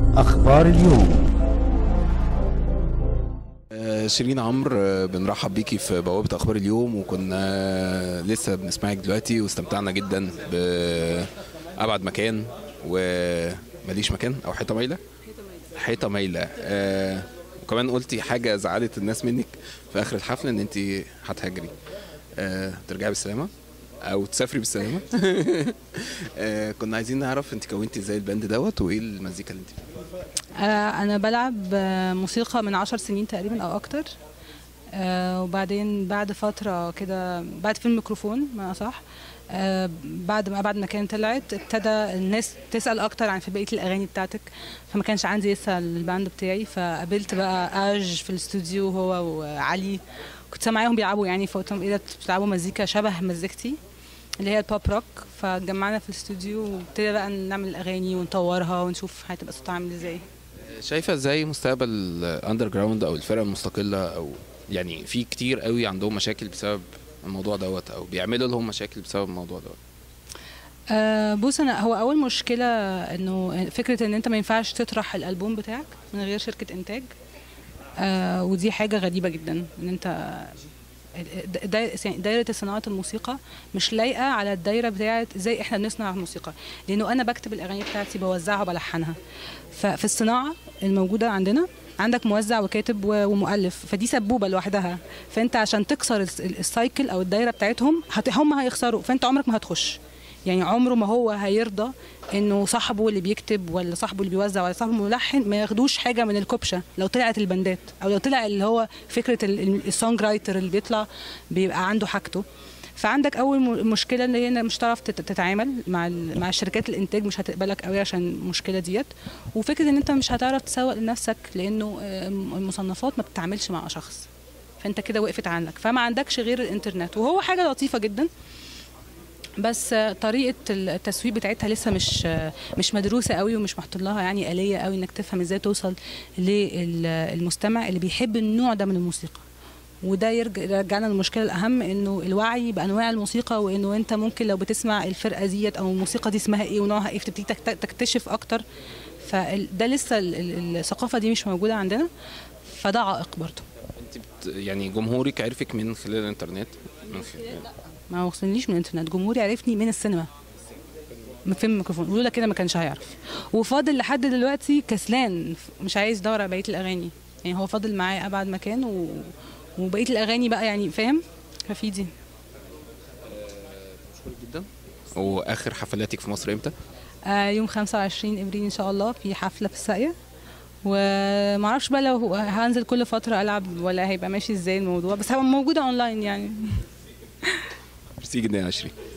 أخبار اليوم آه، شيرين عمرو آه، بنرحب بيكي في بوابة أخبار اليوم وكنا آه، لسه بنسمعك دلوقتي واستمتعنا جدا بأبعد مكان ومليش مكان أو حيطة مايلة حيطة مايلة آه، وكمان قلتي حاجة زعلت الناس منك في آخر الحفل إن أنت هتهاجري آه، ترجعي بالسلامة أو تسافري بالسلامة آه، كنا عايزين نعرف أنت كونتي إزاي الباند دوت وإيه المزيكا اللي أنت آه، أنا بلعب آه، موسيقى من عشر سنين تقريبا أو أكتر آه، وبعدين بعد فترة كده بعد فيلم ميكروفون ما صح بعد ما بعد ما كانت طلعت ابتدى الناس تسأل أكتر عن في بقية الأغاني بتاعتك فما كانش عندي لسه الباند بتاعي فقابلت بقى آج في الاستوديو هو وعلي كنت سامعاهم بيلعبوا يعني فقلت لهم ايه ده بتلعبوا مزيكا شبه مزيكتي اللي هي البوب روك فجمعنا في الاستوديو وابتدى بقى نعمل الأغاني ونطورها ونشوف هتبقى صوتها عامل ازاي شايفه ازاي مستقبل الاندر جراوند او الفرق المستقله او يعني في كتير قوي عندهم مشاكل بسبب الموضوع دوت او بيعملوا لهم مشاكل بسبب الموضوع دوت أه بص انا هو اول مشكله انه فكره ان انت ما ينفعش تطرح الالبوم بتاعك من غير شركه انتاج أه ودي حاجه غريبه جدا ان انت داي- دايره صناعه الموسيقى مش لايقه على الدايره بتاعه ازاي احنا بنصنع الموسيقى لانه انا بكتب الاغاني بتاعتي بوزعها وبلحنها ففي الصناعه الموجوده عندنا عندك موزع وكاتب و- ومؤلف فدي سبوبه لوحدها فانت عشان تكسر الس- السايكل او الدايره بتاعتهم هت- هم هيخسروا فانت عمرك ما هتخش يعني عمره ما هو هيرضى انه صاحبه اللي بيكتب ولا صاحبه اللي بيوزع ولا صاحبه الملحن ما ياخدوش حاجه من الكبشه لو طلعت البندات او لو طلع اللي هو فكره ال- ال- السونج رايتر اللي بيطلع بيبقى عنده حاجته فعندك اول م- مشكله ان هي مش هتعرف تت- تتعامل مع ال- مع شركات الانتاج مش هتقبلك قوي عشان المشكله ديت وفكره ان انت مش هتعرف تسوق لنفسك لانه آه، المصنفات ما بتتعاملش مع شخص فانت كده وقفت عنك فما عندكش غير الانترنت وهو حاجه لطيفه جدا بس آه، طريقه التسويق بتاعتها لسه مش آه، مش مدروسه قوي ومش محطوط لها يعني اليه قوي انك تفهم ازاي توصل للمستمع اللي بيحب النوع ده من الموسيقى وده يرجع يرجعنا للمشكله الاهم انه الوعي بانواع الموسيقى وانه انت ممكن لو بتسمع الفرقه ديت او الموسيقى دي اسمها ايه ونوعها ايه فتبتدي تكت- تكتشف اكتر فده لسه ال- ال- الثقافه دي مش موجوده عندنا فده عائق برضه انت بت يعني جمهورك عرفك من خلال الانترنت من خلال ما وصلنيش من الانترنت جمهوري عرفني من السينما من فيلم ميكروفون ولولا كده ما كانش هيعرف وفاضل لحد دلوقتي كسلان مش عايز يدور على بقيه الاغاني يعني هو فاضل معايا ابعد مكان و... وبقيه الاغاني بقى يعني فاهم ففي دي مشكور جدا واخر حفلاتك في مصر امتى آه يوم 25 ابريل ان شاء الله في حفله في الساقيه ومعرفش بقى لو هنزل كل فتره العب ولا هيبقى ماشي ازاي الموضوع بس هبقى موجوده اونلاين يعني ميرسي جدا يا عشري